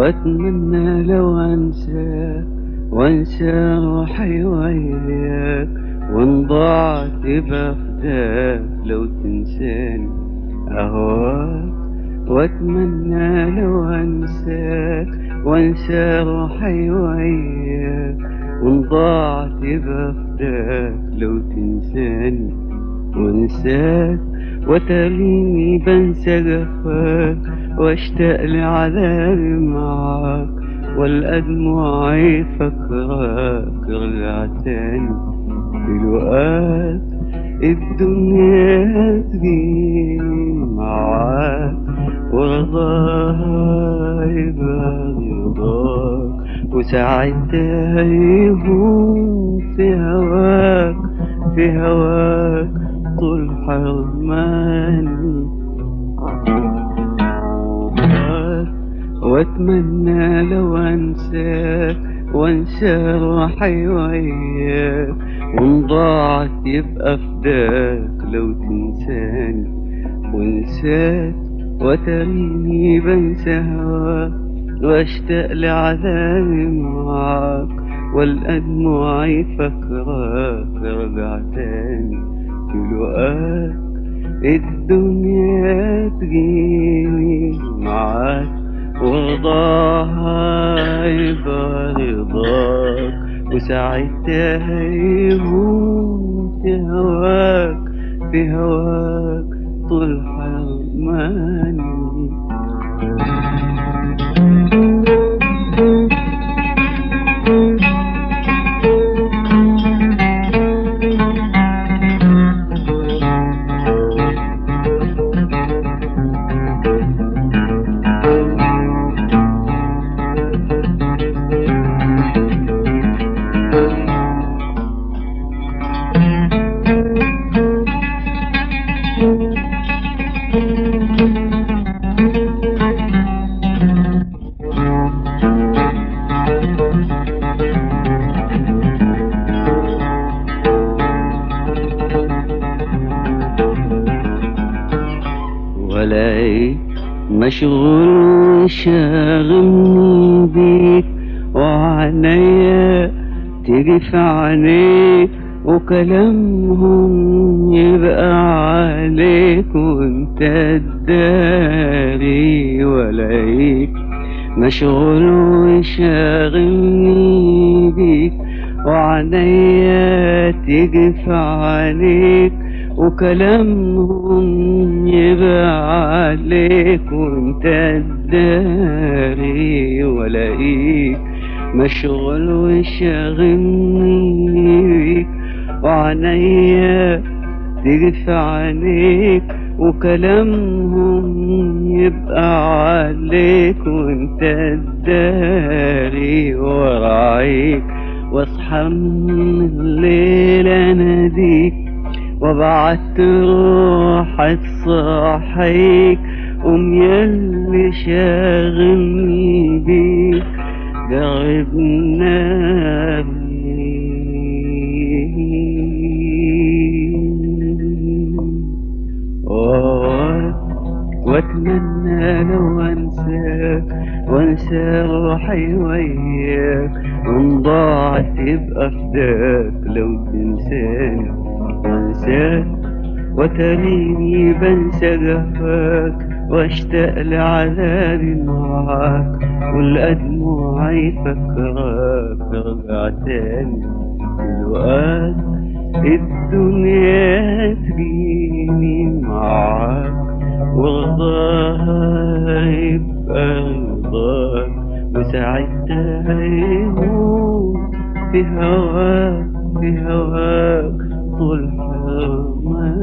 واتمنى لو انسى وانسى روحي وياك وان ضاعت بفداك لو تنساني اهواك واتمنى لو انساك وانسى روحي وياك وان ضاعت بفداك لو تنساني وانساك وتريني بنسى جفاك واشتاق لعذابي معاك والأدمع فكراك رجع تاني دلوقات الدنيا تجيني معاك ورضاها يبقى رضاك وساعتها يهون في هواك في هواك طول حرماني واتمنى لو انساك وانسى روحي وياك وان ضاعت يبقى فداك لو تنساني وانساك وتريني بنسى هواك واشتاق لعذابي معاك والأدمع فكراك رجع تاني في لقاك الدنيا تجيني معاك ورضاها يبقى رضاك وساعتها يهون في هواك في هواك طول حرماني ولاقيك مشغول شاغلني بيك وعنيا تيجي في عينيك وكلامهم يبقى عليك وانت تداري ولاقيك مشغول وشاغلني بيك وعنيا تيجي في عينيك وكلامهم يبقى عليك وانت تداري ولاقيك مشغول وشاغلني بيك وعنيا تيجي في عينيك وكلامهم يبقى عليك وانت تداري وراعيك واصحى من الليل اناديك وبعت روحك صاحيك قوم ياللي شاغلني بيك جربنا واتمنى لو انساك وانسى روحي وياك وان ضاعت يبقى فداك لو تنساني وانساك وتريني بنسى جفاك واشتاق لعذابي معاك والأدمع يفكرك ارجع تاني الوقت الدنيا تجيني معاك ورضاها يبقى رضاك وساعتها يموت في هواك في هواك طول حرمك